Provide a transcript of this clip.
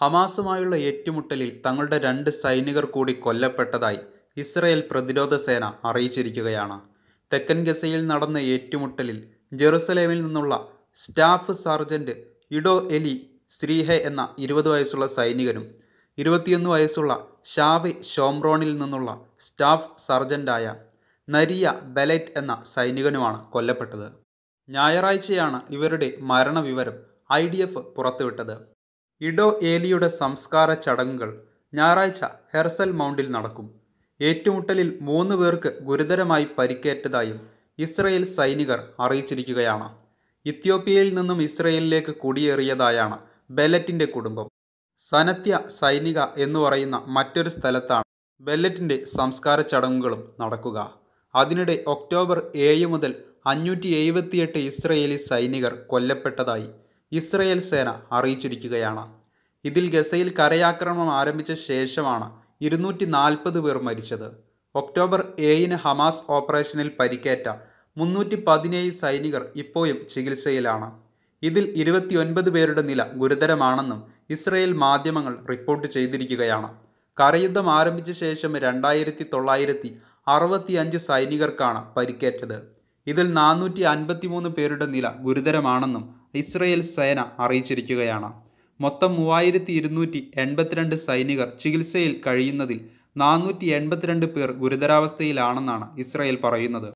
ഹമാസുമായുള്ള ഏറ്റുമുട്ടലിൽ തങ്ങളുടെ രണ്ട് സൈനികർ കൂടി കൊല്ലപ്പെട്ടതായി ഇസ്രയേൽ പ്രതിരോധ സേന അറിയിച്ചിരിക്കുകയാണ് തെക്കൻ ഗസയിൽ നടന്ന ഏറ്റുമുട്ടലിൽ ജെറുസലേമിൽ നിന്നുള്ള സ്റ്റാഫ് സാർജന്റ് ഇഡോ എലി ശ്രീഹെ എന്ന ഇരുപത് വയസ്സുള്ള സൈനികനും ഇരുപത്തിയൊന്ന് വയസ്സുള്ള ഷാവി ഷോംറോണിൽ നിന്നുള്ള സ്റ്റാഫ് സർജന്റായ നരിയ ബെലറ്റ് എന്ന സൈനികനുമാണ് കൊല്ലപ്പെട്ടത് ഞായറാഴ്ചയാണ് ഇവരുടെ മരണവിവരം ഐ ഡി എഫ് പുറത്തുവിട്ടത് ഇഡോ ഏലിയുടെ സംസ്കാര ചടങ്ങുകൾ ഞായറാഴ്ച ഹെർസൽ മൗണ്ടിൽ നടക്കും ഏറ്റുമുട്ടലിൽ മൂന്ന് പേർക്ക് ഗുരുതരമായി പരിക്കേറ്റതായും ഇസ്രയേൽ സൈനികർ അറിയിച്ചിരിക്കുകയാണ് ഇത്യോപ്യയിൽ നിന്നും ഇസ്രയേലിലേക്ക് കുടിയേറിയതായാണ് ബെല്ലറ്റിൻ്റെ കുടുംബം സനത്യ സൈനിക എന്ന് പറയുന്ന മറ്റൊരു സ്ഥലത്താണ് ബെല്ലറ്റിൻ്റെ സംസ്കാര ചടങ്ങുകളും നടക്കുക അതിനിടെ ഒക്ടോബർ ഏഴ് മുതൽ അഞ്ഞൂറ്റി എഴുപത്തിയെട്ട് ഇസ്രയേലി സൈനികർ കൊല്ലപ്പെട്ടതായി ഇസ്രയേൽ സേന അറിയിച്ചിരിക്കുകയാണ് ഇതിൽ ഗസയിൽ കരയാക്രമണം ആരംഭിച്ച ശേഷമാണ് ഇരുന്നൂറ്റി നാൽപ്പത് പേർ മരിച്ചത് ഒക്ടോബർ ഏഴിന് ഹമാസ് ഓപ്പറേഷനിൽ പരിക്കേറ്റ മുന്നൂറ്റി പതിനേഴ് സൈനികർ ഇപ്പോഴും ചികിത്സയിലാണ് ഇതിൽ ഇരുപത്തിയൊൻപത് പേരുടെ നില ഗുരുതരമാണെന്നും ഇസ്രയേൽ മാധ്യമങ്ങൾ റിപ്പോർട്ട് ചെയ്തിരിക്കുകയാണ് കരയുദ്ധം ആരംഭിച്ച ശേഷം രണ്ടായിരത്തി തൊള്ളായിരത്തി അറുപത്തിയഞ്ച് സൈനികർക്കാണ് പരിക്കേറ്റത് ഇതിൽ നാനൂറ്റി അൻപത്തിമൂന്ന് പേരുടെ നില ഗുരുതരമാണെന്നും ഇസ്രയേൽ സേന അറിയിച്ചിരിക്കുകയാണ് മൊത്തം മൂവായിരത്തി ഇരുന്നൂറ്റി എൺപത്തിരണ്ട് സൈനികർ ചികിത്സയിൽ കഴിയുന്നതിൽ നാനൂറ്റി എൺപത്തിരണ്ട് പേർ ഗുരുതരാവസ്ഥയിലാണെന്നാണ് ഇസ്രയേൽ പറയുന്നത്